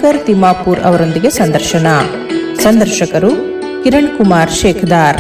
ಶಂಕರ್ ತಿಮ್ಮಾಪುರ್ ಅವರೊಂದಿಗೆ ಸಂದರ್ಶನ ಸಂದರ್ಶಕರು ಕಿರಣ್ ಕುಮಾರ್ ಶೇಖದಾರ್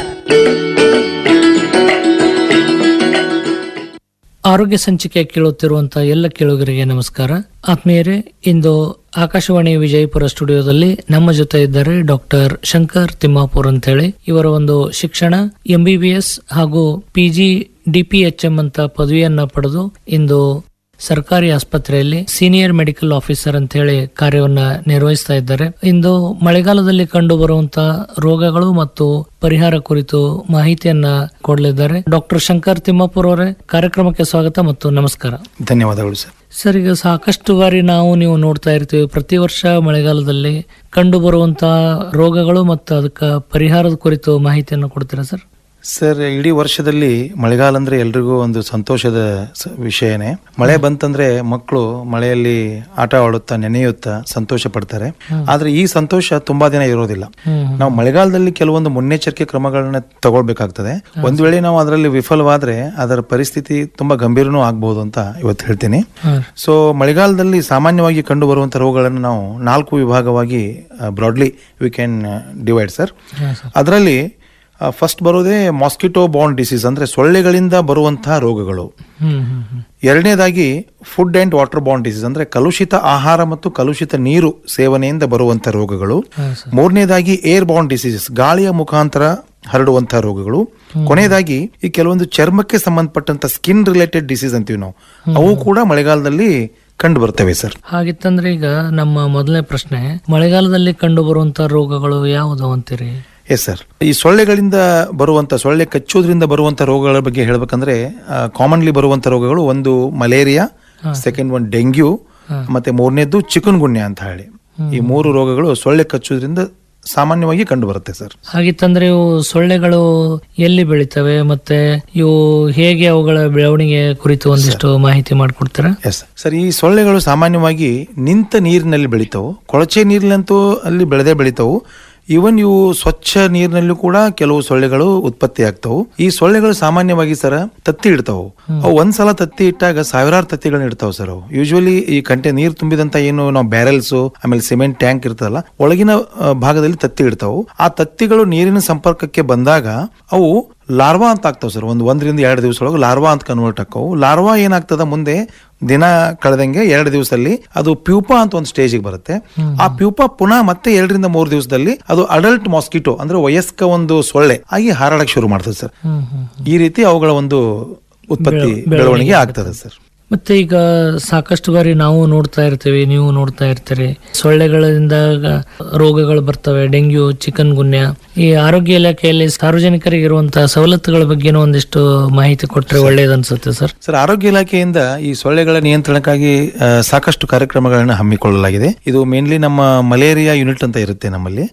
ಆರೋಗ್ಯ ಸಂಚಿಕೆ ಕೇಳುತ್ತಿರುವಂತಹ ಎಲ್ಲ ಕೇಳುಗರಿಗೆ ನಮಸ್ಕಾರ ಆತ್ಮೀಯರೇ ಇಂದು ಆಕಾಶವಾಣಿ ವಿಜಯಪುರ ಸ್ಟುಡಿಯೋದಲ್ಲಿ ನಮ್ಮ ಜೊತೆ ಇದ್ದಾರೆ ಡಾಕ್ಟರ್ ಶಂಕರ್ ತಿಮ್ಮಾಪುರ್ ಅಂತ ಹೇಳಿ ಇವರ ಒಂದು ಶಿಕ್ಷಣ ಎಂಬಿಬಿಎಸ್ ಹಾಗೂ ಪಿಜಿ ಡಿಪಿಎಚ್ಎಂ ಅಂತ ಪದವಿಯನ್ನ ಪಡೆದು ಇಂದು ಸರ್ಕಾರಿ ಆಸ್ಪತ್ರೆಯಲ್ಲಿ ಸೀನಿಯರ್ ಮೆಡಿಕಲ್ ಆಫೀಸರ್ ಅಂತ ಹೇಳಿ ಕಾರ್ಯವನ್ನ ನಿರ್ವಹಿಸ್ತಾ ಇದ್ದಾರೆ ಇಂದು ಮಳೆಗಾಲದಲ್ಲಿ ಕಂಡು ಬರುವಂತಹ ರೋಗಗಳು ಮತ್ತು ಪರಿಹಾರ ಕುರಿತು ಮಾಹಿತಿಯನ್ನ ಕೊಡಲಿದ್ದಾರೆ ಡಾಕ್ಟರ್ ಶಂಕರ್ ತಿಮ್ಮಾಪುರ್ ಅವರೇ ಕಾರ್ಯಕ್ರಮಕ್ಕೆ ಸ್ವಾಗತ ಮತ್ತು ನಮಸ್ಕಾರ ಧನ್ಯವಾದಗಳು ಸರ್ ಸರ್ ಈಗ ಸಾಕಷ್ಟು ಬಾರಿ ನಾವು ನೀವು ನೋಡ್ತಾ ಇರ್ತೀವಿ ಪ್ರತಿ ವರ್ಷ ಮಳೆಗಾಲದಲ್ಲಿ ಕಂಡು ಬರುವಂತಹ ರೋಗಗಳು ಮತ್ತು ಅದಕ್ಕೆ ಪರಿಹಾರದ ಕುರಿತು ಮಾಹಿತಿಯನ್ನು ಕೊಡ್ತೀರಾ ಸರ್ ಸರ್ ಇಡೀ ವರ್ಷದಲ್ಲಿ ಮಳೆಗಾಲ ಅಂದ್ರೆ ಎಲ್ರಿಗೂ ಒಂದು ಸಂತೋಷದ ಸ- ವಿಷಯನೇ ಮಳೆ ಬಂತಂದ್ರೆ ಮಕ್ಕಳು ಮಳೆಯಲ್ಲಿ ಆಟ ಆಡುತ್ತಾ ನೆನೆಯುತ್ತಾ ಸಂತೋಷ ಪಡ್ತಾರೆ ಆದ್ರೆ ಈ ಸಂತೋಷ ತುಂಬಾ ದಿನ ಇರೋದಿಲ್ಲ ನಾವು ಮಳೆಗಾಲದಲ್ಲಿ ಕೆಲವೊಂದು ಮುನ್ನೆಚ್ಚರಿಕೆ ಕ್ರಮಗಳನ್ನ ತಗೊಳ್ಬೇಕಾಗ್ತದೆ ಒಂದ್ ವೇಳೆ ನಾವು ಅದರಲ್ಲಿ ವಿಫಲವಾದ್ರೆ ಅದರ ಪರಿಸ್ಥಿತಿ ತುಂಬಾ ಗಂಭೀರನೂ ಆಗ್ಬಹುದು ಅಂತ ಇವತ್ತು ಹೇಳ್ತೀನಿ ಸೊ ಮಳೆಗಾಲದಲ್ಲಿ ಸಾಮಾನ್ಯವಾಗಿ ಕಂಡು ಬರುವಂತಹ ರೋಗಗಳನ್ನು ನಾವು ನಾಲ್ಕು ವಿಭಾಗವಾಗಿ broadly we can divide sir ಅದರಲ್ಲಿ ಫಸ್ಟ್ ಬರೋದೇ ಮಾಸ್ಕಿಟೋ ಬಾಂಡ್ ಡಿಸೀಸ್ ಅಂದ್ರೆ ಸೊಳ್ಳೆಗಳಿಂದ ಬರುವಂತಹ ರೋಗಗಳು ಹ್ಮ್ ಹ್ಮ್ ಹ್ಮ್ ಎರಡನೇದಾಗಿ ಫುಡ್ ಅಂಡ್ ವಾಟರ್ ಬಾಂಡ್ ಡಿಸೀಸ್ ಅಂದ್ರೆ ಕಲುಷಿತ ಆಹಾರ ಮತ್ತು ಕಲುಷಿತ ನೀರು ಸೇವನೆಯಿಂದ ಬರುವಂತಹ ರೋಗಗಳು ಮೂರನೇದಾಗಿ ಏರ್ ಬಾಂಡ್ ಡಿಸೀಸಸ್ ಗಾಳಿಯ ಮುಖಾಂತರ ಹರಡುವಂತಹ ರೋಗಗಳು ಕೊನೆಯದಾಗಿ ಈ ಕೆಲವೊಂದು ಚರ್ಮಕ್ಕೆ ಸಂಬಂಧಪಟ್ಟಂತ ಸ್ಕಿನ್ ರಿಲೇಟೆಡ್ ಡಿಸೀಸ್ ಅಂತೀವಿ ನಾವು ಅವು ಕೂಡ ಮಳೆಗಾಲದಲ್ಲಿ ಕಂಡು ಬರ್ತವೆ ಸರ್ ಹಾಗಿತ್ತಂದ್ರೆ ಈಗ ನಮ್ಮ ಮೊದಲನೇ ಪ್ರಶ್ನೆ ಮಳೆಗಾಲದಲ್ಲಿ ಕಂಡು ಬರುವಂತಹ ರೋಗಗಳು ಯಾವುದು ಅಂತೀರಿ ಎಸ್ ಸರ್ ಈ ಸೊಳ್ಳೆಗಳಿಂದ ಬರುವಂತ ಸೊಳ್ಳೆ ಕಚ್ಚೋದ್ರಿಂದ ಬರುವಂತ ರೋಗಗಳ ಬಗ್ಗೆ ಹೇಳ್ಬೇಕಂದ್ರೆ ಕಾಮನ್ಲಿ ಬರುವಂತ ರೋಗಗಳು ಒಂದು ಮಲೇರಿಯಾ ಸೆಕೆಂಡ್ ಒನ್ ಡೆಂಗ್ಯೂ ಮತ್ತೆ ಮೂರನೇದ್ದು ಚಿಕನ್ ಗುನ್ಯ ಅಂತ ಹೇಳಿ ಈ ಮೂರು ರೋಗಗಳು ಸೊಳ್ಳೆ ಕಚ್ಚೋದ್ರಿಂದ ಸಾಮಾನ್ಯವಾಗಿ ಕಂಡು ಬರುತ್ತೆ ಸರ್ ಹಾಗಿತ್ತಂದ್ರೆ ಇವು ಸೊಳ್ಳೆಗಳು ಎಲ್ಲಿ ಬೆಳಿತವೆ ಮತ್ತೆ ಇವು ಹೇಗೆ ಅವುಗಳ ಬೆಳವಣಿಗೆ ಕುರಿತು ಒಂದಿಷ್ಟು ಮಾಹಿತಿ ಮಾಡಿಕೊಡ್ತೀರಾ ಎಸ್ ಸರ್ ಈ ಸೊಳ್ಳೆಗಳು ಸಾಮಾನ್ಯವಾಗಿ ನಿಂತ ನೀರಿನಲ್ಲಿ ಬೆಳಿತಾವು ಕೊಳಚೆ ನೀರಿನಂತೂ ಅಲ್ಲಿ ಬೆಳೆದೇ ಬೆಳಿತಾವು ಇವನ್ ಇವು ಸ್ವಚ್ಛ ನೀರಿನಲ್ಲೂ ಕೂಡ ಕೆಲವು ಸೊಳ್ಳೆಗಳು ಉತ್ಪತ್ತಿ ಆಗ್ತಾವು ಈ ಸೊಳ್ಳೆಗಳು ಸಾಮಾನ್ಯವಾಗಿ ಸರ್ ತತ್ತಿ ಇಡ್ತಾವು ಅವು ಒಂದ್ಸಲ ತತ್ತಿ ಇಟ್ಟಾಗ ಸಾವಿರಾರು ತತ್ತಿಗಳನ್ನ ಇಡ್ತಾವ ಸರ್ ಅವು ಯೂಶುವಲಿ ಈ ಕಂಟೆ ನೀರು ತುಂಬಿದಂತ ಏನು ನಾವು ಬ್ಯಾರೆಲ್ಸ್ ಆಮೇಲೆ ಸಿಮೆಂಟ್ ಟ್ಯಾಂಕ್ ಇರ್ತದಲ್ಲ ಒಳಗಿನ ಆ, ಭಾಗದಲ್ಲಿ ತತ್ತಿ ಇಡ್ತಾವು ಆ ತತ್ತಿಗಳು ನೀರಿನ ಸಂಪರ್ಕಕ್ಕೆ ಬಂದಾಗ ಅವು ಲಾರ್ವಾ ಅಂತ ಆಗ್ತಾವ ಸರ್ ಒಂದು ಒಂದರಿಂದ ಎರಡು ದಿವಸ ಒಳಗೆ ಲಾರ್ವಾ ಅಂತ ಕನ್ವರ್ಟ್ ಆಕ್ಕವು ಲಾರ್ವಾ ಏನಾಗ್ತದ ಮುಂದೆ ದಿನ ಕಳೆದಂಗೆ ಎರಡು ದಿವಸದಲ್ಲಿ ಅದು ಪ್ಯೂಪಾ ಅಂತ ಒಂದು ಸ್ಟೇಜಿಗೆ ಬರುತ್ತೆ ಆ ಪ್ಯೂಪಾ ಪುನಃ ಮತ್ತೆ ಎರಡರಿಂದ ಮೂರು ದಿವಸದಲ್ಲಿ ಅದು ಅಡಲ್ಟ್ ಮಾಸ್ಕಿಟೋ ಅಂದ್ರೆ ವಯಸ್ಕ ಒಂದು ಸೊಳ್ಳೆ ಆಗಿ ಹಾರಾಡಕ್ ಶುರು ಮಾಡ್ತದೆ ಸರ್ ಈ ರೀತಿ ಅವುಗಳ ಒಂದು ಉತ್ಪತ್ತಿ ಬೆಳವಣಿಗೆ ಆಗ್ತದೆ ಸರ್ ಮತ್ತೆ ಈಗ ಸಾಕಷ್ಟು ಬಾರಿ ನಾವು ನೋಡ್ತಾ ಇರ್ತೀವಿ ನೀವು ನೋಡ್ತಾ ಇರ್ತೀರಿ ಸೊಳ್ಳೆಗಳಿಂದ ರೋಗಗಳು ಬರ್ತವೆ ಡೆಂಗ್ಯೂ ಚಿಕನ್ ಗುನ್ಯ ಈ ಆರೋಗ್ಯ ಇಲಾಖೆಯಲ್ಲಿ ಸಾರ್ವಜನಿಕರಿಗೆ ಇರುವಂತಹ ಸವಲತ್ತುಗಳ ಬಗ್ಗೆನೂ ಒಂದಿಷ್ಟು ಮಾಹಿತಿ ಕೊಟ್ರೆ ಒಳ್ಳೇದನ್ಸುತ್ತೆ ಸರ್ ಸರ್ ಆರೋಗ್ಯ ಇಲಾಖೆಯಿಂದ ಈ ಸೊಳ್ಳೆಗಳ ನಿಯಂತ್ರಣಕ್ಕಾಗಿ ಆ, ಸಾಕಷ್ಟು ಕಾರ್ಯಕ್ರಮಗಳನ್ನು ಹಮ್ಮಿಕೊಳ್ಳಲಾಗಿದೆ ಇದು ಮೇನ್ಲಿ ನಮ್ಮ ಮಲೇರಿಯಾ ಯೂನಿಟ್ ಅಂತ ಇರುತ್ತೆ ನಮ್ಮಲ್ಲಿ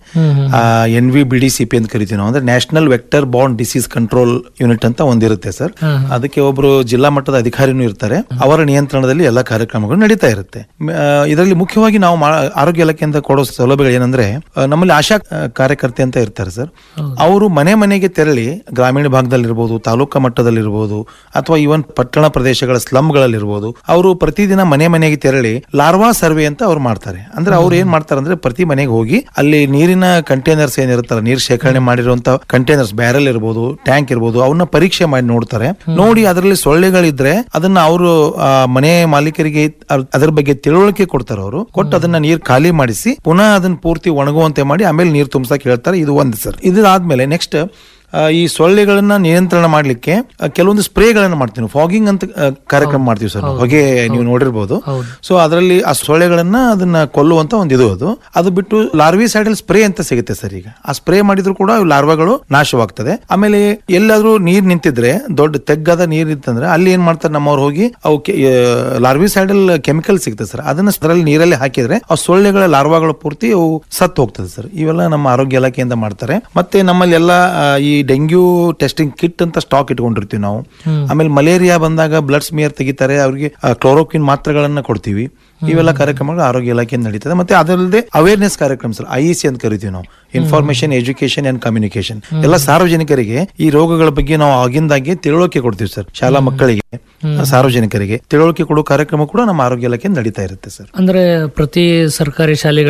N V B D C P ಅಂತ ಕರಿತೀವಿ ನಾವು ಅಂದ್ರೆ ನ್ಯಾಷನಲ್ ವೆಕ್ಟರ್ ಬಾಂಡ್ ಡಿಸೀಸ್ ಕಂಟ್ರೋಲ್ ಯೂನಿಟ್ ಅಂತ ಒಂದಿರುತ್ತೆ ಸರ್ ಅದಕ್ಕೆ ಒಬ್ರು ಜಿಲ್ಲಾ ಮಟ್ಟದ ಅಧಿಕಾರಿನೂ ಇರ್ತಾರೆ ಅವರ ನಿಯಂತ್ರಣದಲ್ಲಿ ಎಲ್ಲ ಕಾರ್ಯಕ್ರಮಗಳು ನಡೀತಾ ಇರುತ್ತೆ ಮ- ಆ, ಇದರಲ್ಲಿ ಮುಖ್ಯವಾಗಿ ನಾವು ಮಾ- ಆರೋಗ್ಯ ಇಲಾಖೆಯಿಂದ ಕೊಡೋ ಸೌಲಭ್ಯಗಳು ಏನಂದ್ರೆ ಆ, ನಮ್ಮಲ್ಲಿ ಆಶಾ ಆ, ಕಾರ್ಯಕರ್ತೆ ಅಂತ ಇರ್ತಾರೆ ಸರ್ ಅವರು ಮನೆ ಮನೆಗೆ ತೆರಳಿ ಗ್ರಾಮೀಣ ಭಾಗದಲ್ಲಿರ್ಬೋದು ತಾಲೂಕಾ ಮಟ್ಟದಲ್ಲಿರ್ಬೋದು ಅಥವಾ ಇವನ್ ಪಟ್ಟಣ ಪ್ರದೇಶಗಳ ಸ್ಲಮ್ಗಳಲ್ಲಿರ್ಬೋದು ಅವರು ಪ್ರತಿದಿನ ಮನೆ ಮನೆಗೆ ತೆರಳಿ ಲಾರ್ವಾ ಸರ್ವೆ ಅಂತ ಅವ್ರು ಮಾಡ್ತಾರೆ ಅಂದ್ರೆ ಅವ್ರು ಏನ್ ಮಾಡ್ತಾರೆ ಅಂದ್ರೆ ಪ್ರತಿ ಮನೆಗೆ ಹೋಗಿ ಅಲ್ಲಿ ನೀರಿನ ಕಂಟೈನರ್ಸ್ ಏನಿರುತ್ತಲ್ಲ ನೀರು ಶೇಖರಣೆ ಮಾಡಿರುವಂತ ಕಂಟೈನರ್ಸ್ ಬ್ಯಾರಲ್ ಇರ್ಬೋದು ಟ್ಯಾಂಕ್ ಇರ್ಬೋದು ಅವನ್ನ ಪರೀಕ್ಷೆ ಮಾಡಿ ನೋಡ್ತಾರೆ ನೋಡಿ ಅದರಲ್ಲಿ ಸೊಳ್ಳೆಗಳಿದ್ರೆ ಅದನ್ನ ಅವರು ಮನೆ ಮಾಲೀಕರಿಗೆ ಅದ್- ಅದ್ರ ಬಗ್ಗೆ ತಿಳುವಳಿಕೆ ಕೊಡ್ತಾರೆ ಅವರು ಕೊಟ್ಟು ಅದನ್ನ ನೀರು ಖಾಲಿ ಮಾಡಿಸಿ ಪುನಃ ಅದನ್ನ ಪೂರ್ತಿ ಒಣಗುವಂತೆ ಮಾಡಿ ಆಮೇಲೆ ನೀರು ತುಂಬಸಕ್ ಹೇಳ್ತಾರೆ ಇದು ಒಂದು ಸರ್ ಇದಾದ್ಮೇಲೆ ನೆಕ್ಸ್ಟ್ ಈ ಸೊಳ್ಳೆಗಳನ್ನ ನಿಯಂತ್ರಣ ಮಾಡ್ಲಿಕ್ಕೆ ಆ, ಕೆಲವೊಂದು ಸ್ಪ್ರೇಗಳನ್ನ ಮಾಡ್ತೀವಿ ಫಾಗಿಂಗ್ ಅಂತ ಆ, ಕಾರ್ಯಕ್ರಮ ಮಾಡ್ತೀವಿ ಸರ್ ನಾವು. ಹೊಗೆ ನೀವು ನೋಡಿರ್ಬೋದು ಸೊ ಅದರಲ್ಲಿ ಆ ಸೊಳ್ಳೆಗಳನ್ನ ಅದನ್ನ ಕೊಲ್ಲುವಂತ ಒಂದು ಇದು ಅದು ಅದು ಬಿಟ್ಟು ಲಾರ್ವಿ ಸೈಡಲ್ ಸ್ಪ್ರೇ ಅಂತ ಸಿಗುತ್ತೆ ಸರ್ ಈಗ ಆ ಸ್ಪ್ರೇ ಮಾಡಿದ್ರು ಕೂಡ ಇವು ಲಾರ್ವಾಗಳು ನಾಶವಾಗ್ತದೆ ಆಮೇಲೆ ಎಲ್ಲಾದ್ರೂ ನೀರ್ ನಿಂತಿದ್ರೆ ದೊಡ್ಡ ತೆಗ್ಗಾದ ನೀರ್ ಇತ್ತಂದ್ರೆ ಅಲ್ಲಿ ಏನ್ ಮಾಡ್ತಾರೆ ನಮ್ಮವ್ರು ಹೋಗಿ ಅವು ಲಾರ್ವಿ ಸೈಡಲ್ ಕೆಮಿಕಲ್ ಸಿಗುತ್ತೆ ಸರ್ ಅದನ್ನ ಅದರಲ್ಲಿ ನೀರಲ್ಲಿ ಹಾಕಿದ್ರೆ ಆ ಸೊಳ್ಳೆಗಳ ಲಾರ್ವಾಗಳು ಪೂರ್ತಿ ಅವು ಸತ್ತು ಹೋಗ್ತದೆ ಸರ್ ಇವೆಲ್ಲ ನಮ್ಮ ಆರೋಗ್ಯ ಇಲಾಖೆಯಿಂದ ಮಾಡ್ತಾರೆ ಮತ್ತೆ ನಮ್ಮಲ್ಲಿ ಎಲ್ಲ ಆ, ಈ ಡೆಂಗ್ಯೂ ಟೆಸ್ಟಿಂಗ್ ಕಿಟ್ ಅಂತ ಸ್ಟಾಕ್ ಇಟ್ಕೊಂಡಿರ್ತೀವಿ ನಾವು ಆಮೇಲೆ ಮಲೇರಿಯಾ ಬಂದಾಗ ಬ್ಲಡ್ ಸ್ಮಿಯರ್ ತೆಗಿತಾರೆ ಅವ್ರಿಗೆ ಕ್ಲೋರೋಕ್ವಿನ್ ಮಾತ್ರೆಗಳನ್ನ ಕೊಡ್ತೀವಿ ಇವೆಲ್ಲ ಕಾರ್ಯಕ್ರಮಗಳು ಆರೋಗ್ಯ ಇಲಾಖೆಯಿಂದ ನಡೀತದೆ ಮತ್ತೆ ಅದಲ್ಲದೆ ಅವೇರ್ನೆಸ್ ಕಾರ್ಯಕ್ರಮ ಸರ್ ಐ ಸಿ ಅಂತ ಕರಿತೀವಿ ನಾವು ಇನ್ಫಾರ್ಮೇಶನ್ ಎಜುಕೇಶನ್ ಅಂಡ್ ಕಮ್ಯುನಿಕೇಶನ್ ಎಲ್ಲ ಸಾರ್ವಜನಿಕರಿಗೆ ಈ ರೋಗಗಳ ಬಗ್ಗೆ ನಾವು ಆಗಿಂದಾಗೆ ತಿಳುವಳಿಕೆ ಕೊಡ್ತೀವಿ ಸರ್ ಶಾಲಾ ಮಕ್ಕಳಿಗೆ ಸಾರ್ವಜನಿಕರಿಗೆ ತಿಳುವಳಿಕೆ ಕೊಡೋ ಕಾರ್ಯಕ್ರಮ ಕೂಡ ನಮ್ಮ ಆರೋಗ್ಯ ಇಲಾಖೆಯಿಂದ ನಡೀತಾ ಇರುತ್ತೆ ಸರ್ ಅಂದ್ರೆ ಪ್ರತಿ ಸರ್ಕಾರಿ ಶಾಲೆಗಳ